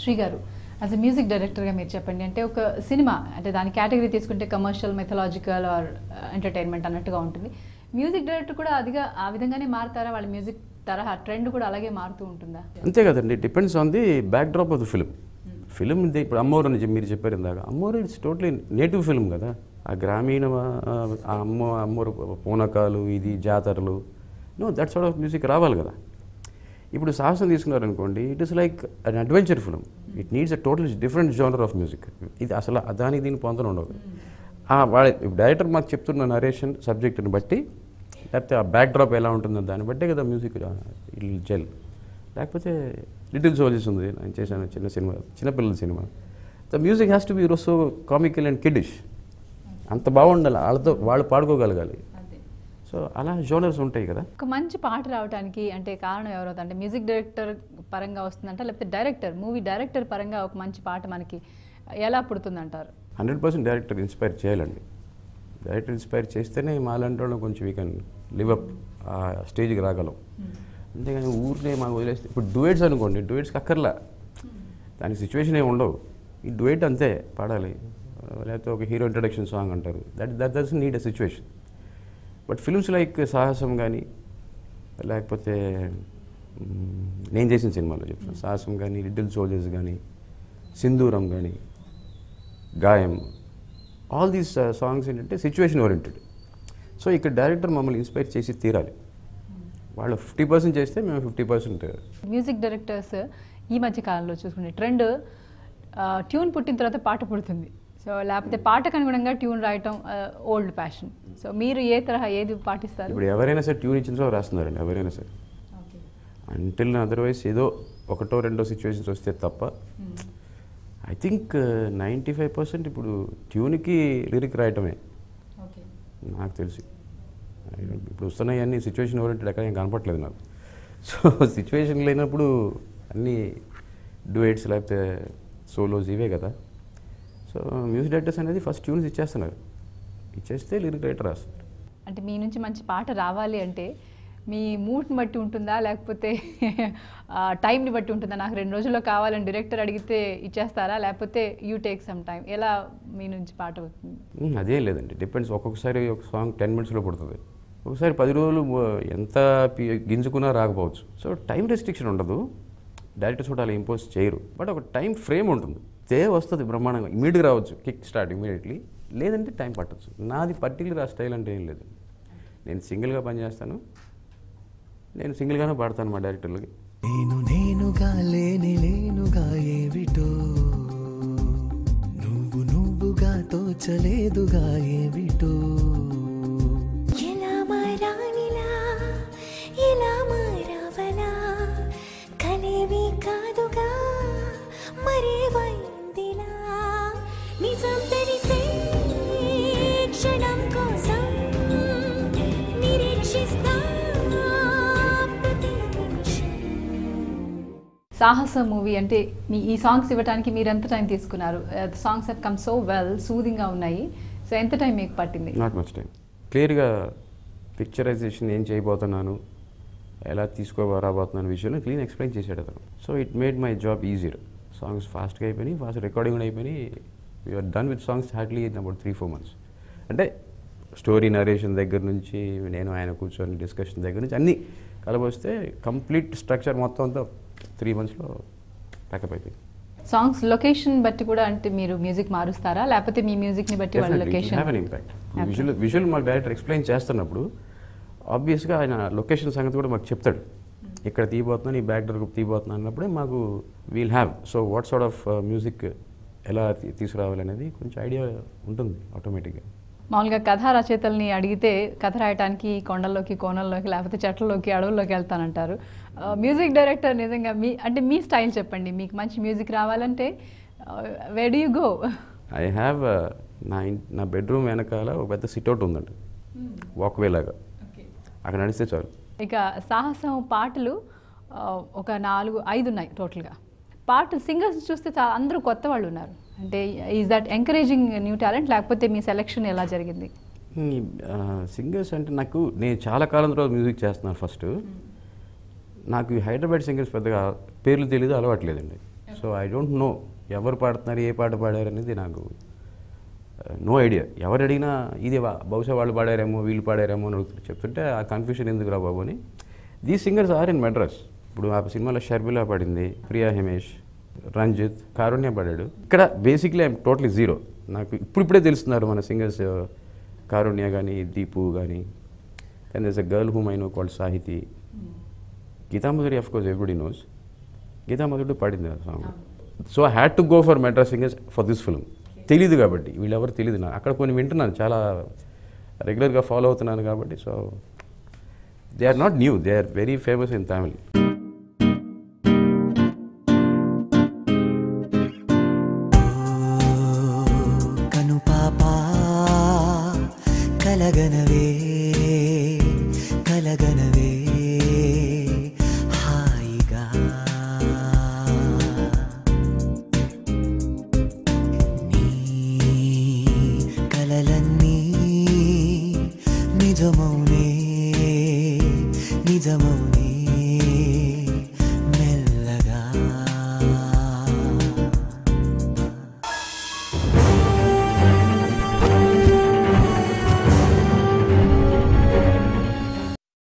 శ్రీ గారు as a music డైరెక్టర్గా మీరు చెప్పండి అంటే ఒక సినిమా అంటే దాని కేటగిరీ తీసుకుంటే కమర్షియల్ మెథలాజికల్ ఆర్ ఎంటర్టైన్మెంట్ అన్నట్టుగా ఉంటుంది మ్యూజిక్ డైరెక్టర్ కూడా అదిగా ఆ విధంగానే మారుతారా వాళ్ళ మ్యూజిక్ తరహా ట్రెండ్ కూడా అలాగే మారుతూ ఉంటుందా అంతే కదండి depends on the backdrop of the film film ఇది ఇప్పుడు అమ్మోరు అని చెప్పి మీరు చెప్పారు ఇందాక అమ్మోరు ఇట్స్ టోటలీ నేటివ్ ఫిలిం కదా ఆ గ్రామీణ ఆ, ఆ అమ్మ అమ్మోరు పూనకాలు ఇది జాతరలు no that sort of music రావాలి కదా ఇప్పుడు సాహసం తీసుకున్నారనుకోండి it is like an adventure film it needs a total different genre of music ఇది అసలు దానికి దీనికి పొందడం ఉండదు ఆ వాళ్ళ డైరెక్టర్ మాకు చెప్తున్న నరేషన్ సబ్జెక్ట్ని బట్టి లేకపోతే ఆ బ్యాక్ డ్రాప్ ఎలా ఉంటుందో దాన్ని బట్టే కదా మ్యూజిక్ ఇట్ జెల్ లేకపోతే లిటిల్ సోల్జర్స్ ఉంది నేను చేశాను చిన్న సినిమా చిన్నపిల్లల సినిమా the music has to be so comical and kiddish అంత బాగుండాలి వాళ్ళతో వాళ్ళు పాడుకోగలగాలి సో అలా జోనర్స్ ఉంటాయి కదా ఒక మంచి పాట రావడానికి అంటే కారణం ఎవరవుతుంది అంటే మ్యూజిక్ డైరెక్టర్ పరంగా వస్తుందంట లేకపోతే డైరెక్టర్ మూవీ డైరెక్టర్ పరంగా ఒక మంచి పాట మనకి ఎలా పుడుతుందంటారు హండ్రెడ్ పర్సెంట్ డైరెక్టర్ ఇన్స్పైర్ చేయాలండి డైరెక్టర్ ఇన్స్పైర్ చేస్తేనే మాలాంటి వాళ్ళం కొంచెం వీ కెన్ లివ్ అప్ ఆ స్టేజ్కి రాగలం అంతేగాని ఊరినే మాకు వదిలేస్తే ఇప్పుడు డువేట్స్ అనుకోండి డువేట్స్కి అక్కర్లా దానికి సిచ్యువేషన్ ఏమి ఉండవు ఈ డువేట్ అంతే పాడాలి లేకపోతే ఒక హీరో ఇంట్రడక్షన్ సాంగ్ అంటారు that that does need a situation but films like Sahasam కానీ లేకపోతే మ్, నేను చేసిన సినిమాలో చెప్తాను సాహసం కానీ లిటిల్ సోల్జర్స్ కానీ సింధూరం కానీ గాయం ఆల్ దీస్ సాంగ్స్ ఏంటంటే సిచ్యువేషన్ ఓరియంటెడ్ సో ఇక్కడ డైరెక్టర్ మమ్మల్ని ఇన్స్పైర్ చేసి తీరాలి వాళ్ళు ఫిఫ్టీ పర్సెంట్ చేస్తే మేము ఫిఫ్టీ పర్సెంట్ మ్యూజిక్ డైరెక్టర్స్ ఈ మధ్య కాలంలో చూసుకునే ట్రెండ్ ట్యూన్ పుట్టిన తర్వాత పాట పుడుతుంది సో లేకపోతే పాటకు అనుగుణంగా ట్యూన్ రాయటం ఓల్డ్ ప్యాషన్ సో మీరు ఏ తరహా ఏది పాటిస్తారు ఇప్పుడు ఎవరైనా సరే ట్యూన్ ఇచ్చిన తర్వాత రాస్తున్నారండి ఎవరైనా సరే అంటిల్ అదర్వైజ్ ఏదో ఒకటో రెండో సిచ్యువేషన్స్ వస్తే తప్ప I think ninety five percent ఇప్పుడు ట్యూన్కి లిరిక్ రాయటమే నాకు తెలిసి I don't- ఇప్పుడు వస్తున్నాయి అన్ని సిచ్యువేషన్ ఓరియంటెడ్ ఎక్కడ ఏం కనపట్లేదు నాకు సో సిచ్యువేషన్ లేనప్పుడు అన్నీ డువేట్స్ లేకపోతే సోలోస్ ఇవే కదా సో మ్యూజిక్ డైరెక్టర్స్ అనేది ఫస్ట్ ట్యూన్స్ ఇచ్చేస్తున్నారు ఇచ్చేస్తే లిరిక్ రైటర్ రాస్తారు అంటే మీ నుంచి మంచి పాట రావాలి అంటే మీ మూడ్ని బట్టి ఉంటుందా లేకపోతే టైంని బట్టి ఉంటుందా నాకు రెండు రోజుల్లో కావాలని డైరెక్టర్ అడిగితే ఇచ్చేస్తారా లేకపోతే యూ టేక్ సమ్ టైం ఎలా మీ నుంచి పాట అవుతుంది ఉమ్, అదేం లేదండి డిపెండ్స్ ఒక్కొక్కసారి ఒక సాంగ్ టెన్ మినిట్స్లో పుడుతుంది ఒకసారి పది రోజులు ఆ, ఎంత పి- గింజుకున్నా రాకపోవచ్చు సో టైం రెస్ట్రిక్షన్ ఉండదు డైరెక్టర్స్ కూడా అలా ఇంపోజ్ చేయరు బట్ ఒక టైం ఫ్రేమ్ ఉంటుంది తే వస్తుంది బ్రహ్మాండంగా ఇమీడియట్గా రావచ్చు కిక్ స్టార్ట్ ఇమీడియట్లీ లేదంటే టైం పట్టచ్చు నాది పర్టికులర్ ఆ స్టైల్ అంటే ఏం లేదు నేను సింగిల్గా పనిచేస్తాను నేను సింగిల్గానే పాడతాను మా డైరెక్టర్లకి నేను నేనుగా లేని లేనుగా ఏవిటో నువ్వు నువ్వుగా తోచలేదుగా ఏవిటో ఎలా మారానిలా ఎలా మారావలా కలేవి కాదుగా మరేవైందిలా నిజం తెలిసే క్షణం కోసం నిరీక్షిస్తా ప్రతి నిమిషం సాహస మూవీ అంటే మీ ఈ సాంగ్స్ ఇవ్వడానికి మీరు ఎంత టైం తీసుకున్నారు songs have come so well సూదింగ్గా ఉన్నాయి సో ఎంత టైం మీకు పట్టింది నాట్ మచ్ టైం క్లియర్గా పిక్చరైజేషన్ ఏం చేయబోతున్నాను ఎలా తీసుకోరాబోతున్నాను విషయంలో క్లీన్ ఎక్స్ప్లెయిన్ చేశాడు అతను so it made my job easier songs ఫాస్ట్గా అయిపోయినాయి ఫాస్ట్ రికార్డింగ్ కూడా అయిపోయినాయి you're done with songs hardly in about three four months అంటే స్టోరీ నరేషన్ దగ్గర నుంచి నేను ఆయన కూర్చొని డిస్కషన్ దగ్గర నుంచి అన్నీ కలబోస్తే కంప్లీట్ స్ట్రక్చర్ మొత్తం అంతా త్రీ మంత్స్లో ప్యాకప్ అయిపోయింది సాంగ్స్ లొకేషన్ బట్టి కూడా అంటే మీరు మ్యూజిక్ మారుస్తారా లేకపోతే మీ మ్యూజిక్ని బట్టి వాళ్ళ location have an impact visual visual మాకు డైరెక్టర్ ఎక్స్ప్లెయిన్ చేస్తున్నప్పుడు ఆబ్వియస్గా ఆయన లొకేషన్ సంగతి కూడా మాకు చెప్తాడు ఇక్కడ తీయబోతున్నాను ఈ బ్యాక్ డ్రాప్ తీయబోతున్నాను అన్నప్పుడే మాకు we'll have so what sort of music ఎలా తీ- తీసుకురావాలనేది కొంచెం ఐడియా ఉంటుంది ఆటోమేటిక్గా మామూలుగా కథా రచయితల్ని అడిగితే కథ రాయటానికి కొండల్లోకి కోనల్లోకి లేకపోతే చెట్లలోకి అడవుల్లోకి వెళ్తానంటారు మ్యూజిక్ డైరెక్టర్ నిజంగా మీ అంటే మీ స్టైల్ చెప్పండి మీకు మంచి మ్యూజిక్ రావాలంటే way do you go I have నా ఇన్- నా బెడ్రూమ్ వెనకాల ఒక పెద్ద సిట్అవుట్ ఉందండి వాక్వే లాగా అక్కడ నడిస్తే చాలు ఇక సాహసం పాటలు ఆ, ఒక నాలుగు ఐదు ఉన్నాయి టోటల్గా పాటలు సింగర్స్ చూస్తే చాలా అందరూ కొత్త వాళ్ళు ఉన్నారు అంటే is that encouraging new talent లేకపోతే మీ సెలెక్షన్ ఎలా జరిగింది సింగర్స్ అంటే నాకు నేను చాలా కాలం తర్వాత మ్యూజిక్ చేస్తున్నాను ఫస్ట్ నాకు ఈ హైదరాబాద్ సింగర్స్ పెద్దగా పేర్లు తెలియదు అలవాట్లేదండి సో ఐ డోంట్ నో ఎవరు పాడుతున్నారు ఏ పాట పాడారు అనేది నాకు నో ఐడియా ఎవరు అడిగినా ఇది వా- బహుశా వాళ్ళు పాడారేమో వీళ్ళు పాడారేమో అని అడుగుతారు చెప్తుంటే ఆ కన్ఫ్యూషన్ ఎందుకు రా బాబు అని దీ సింగర్స్ ఆర్ ఇన్ మెడ్రాస్ ఇప్పుడు ఆ సినిమాలో షర్మిలా పాడింది ప్రియా హిమేష్ రంజిత్ కారుణ్య పాడాడు ఇక్కడ బేసిక్లీ ఐఎమ్ టోటలీ జీరో నాకు ఇప్పుడిప్పుడే తెలుస్తున్నారు మన సింగర్స్ కారుణ్య కానీ దీపు కానీ and thus a girl whom I know called Sahithi Geetha Madhuri of course everybody knows Geetha Madhuri పాడింది ఆ song so I had to go for Madras singers for this film తెలీదు కాబట్టి వీళ్ళెవరు తెలియదు నాకు అక్కడ కొన్ని వింటున్నాను చాలా రెగ్యులర్గా ఫాలో అవుతున్నాను కాబట్టి so they are not new they are very famous in Tamil కను పాప కలగనవే కలగనవే హాయిగా నీ కలలన్నీ నిజమౌనే నిజమౌనే